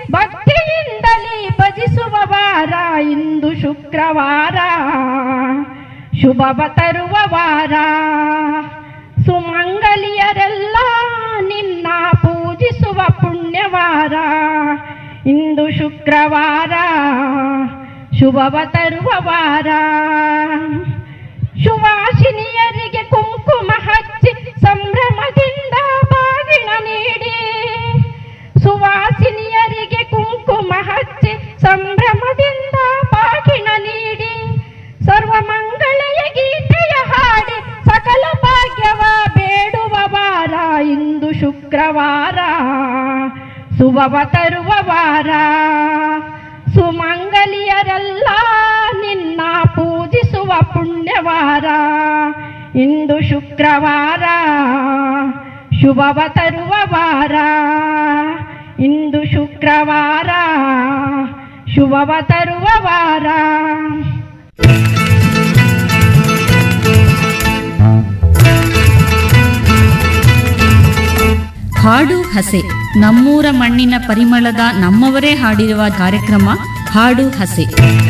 ಭಕ್ತಿಯಿಂದಲೇ ಭಜಿಸುವ ವಾರ ಇಂದು ಶುಕ್ರವಾರ ಶುಭವ ತರುವ ವಾರ ಸುಮಂಗಲಿಯರೆಲ್ಲ ನಿನ್ನ ಪೂಜಿಸುವ ಪುಣ್ಯವಾರ ಇಂದು ಶುಕ್ರವಾರ ಶುಭವ ತರುವ ವಾರ ಸುವಾಸಿನಿಯರಿಗೆ ಕುಂಕುಮ ಹಚ್ಚಿ ಸಂಭ್ರಮದಿಂದ ಬಾಗಿನ ನೀಡಿ ಸುವಾಸಿನಿಯರಿಗೆ ಕುಂಕುಮ ಹಚ್ಚಿ ಸಂಭ್ರಮದಿಂದ ಬಾಗಿನ ನೀಡಿ ಸರ್ವ ಮಂಗಳೆಯ ಗೀತೆಯ ಹಾಡಿ ಸಕಲ ಭಾಗ್ಯವ ಬೇಡುವ ವಾರ ಇಂದು ಶುಕ್ರವಾರ ಸುಭವ ತರುವ ವಾರ ಸುಮಂಗಲಿಯರೆಲ್ಲ ನಿನ್ನ ಪೂಜಿಸುವ ಪುಣ್ಯವಾರ ಇಂದು ಶುಕ್ರವಾರ ಶುಭವ ತರುವ ವಾರ ಇಂದು ಶುಕ್ರವಾರ ಶುಭವ ತರುವ ವಾರ ಹಾಡು ಹಸೆ ನಮ್ಮೂರ ಮಣ್ಣಿನ ಪರಿಮಳದ ನಮ್ಮವರೇ ಹಾಡಿರುವ ಕಾರ್ಯಕ್ರಮ ಹಾಡು ಹಸೆ